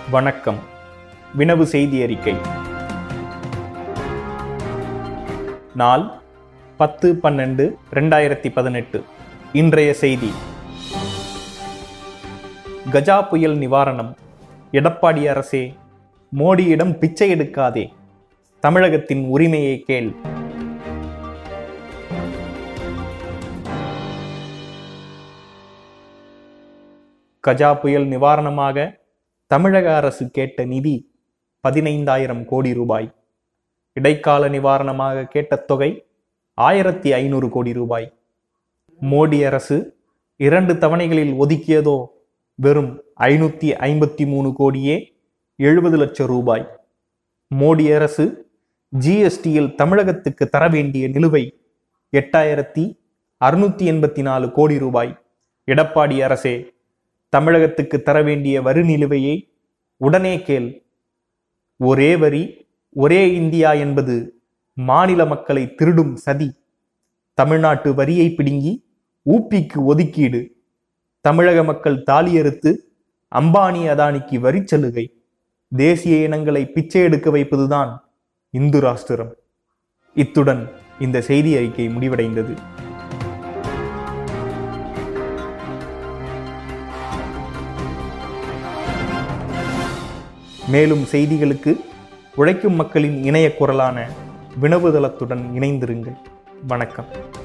வணக்கம் வினவு செய்தி அறிக்கை நாள் பத்து பன்னெண்டு ரெண்டாயிரத்தி பதினெட்டு இன்றைய செய்தி கஜா புயல் நிவாரணம் எடப்பாடி அரசே மோடியிடம் பிச்சை எடுக்காதே தமிழகத்தின் உரிமையை கேள் கஜா புயல் நிவாரணமாக தமிழக அரசு கேட்ட நிதி பதினைந்தாயிரம் கோடி ரூபாய் இடைக்கால நிவாரணமாக கேட்ட தொகை ஆயிரத்தி ஐநூறு கோடி ரூபாய் மோடி அரசு இரண்டு தவணைகளில் ஒதுக்கியதோ வெறும் ஐநூத்தி ஐம்பத்தி மூணு கோடியே எழுபது லட்சம் ரூபாய் மோடி அரசு ஜிஎஸ்டியில் தமிழகத்துக்கு தர வேண்டிய நிலுவை எட்டாயிரத்தி அறுநூத்தி எண்பத்தி நாலு கோடி ரூபாய் எடப்பாடி அரசே தமிழகத்துக்கு தர வேண்டிய வரி நிலுவையை உடனே கேள் ஒரே வரி ஒரே இந்தியா என்பது மாநில மக்களை திருடும் சதி தமிழ்நாட்டு வரியை பிடுங்கி ஊப்பிக்கு ஒதுக்கீடு தமிழக மக்கள் தாலியறுத்து அம்பானி அதானிக்கு வரி சலுகை தேசிய இனங்களை பிச்சை எடுக்க வைப்பதுதான் இந்து ராஷ்டிரம் இத்துடன் இந்த செய்தி அறிக்கை முடிவடைந்தது மேலும் செய்திகளுக்கு உழைக்கும் மக்களின் இணைய குரலான வினவுதளத்துடன் இணைந்திருங்கள் வணக்கம்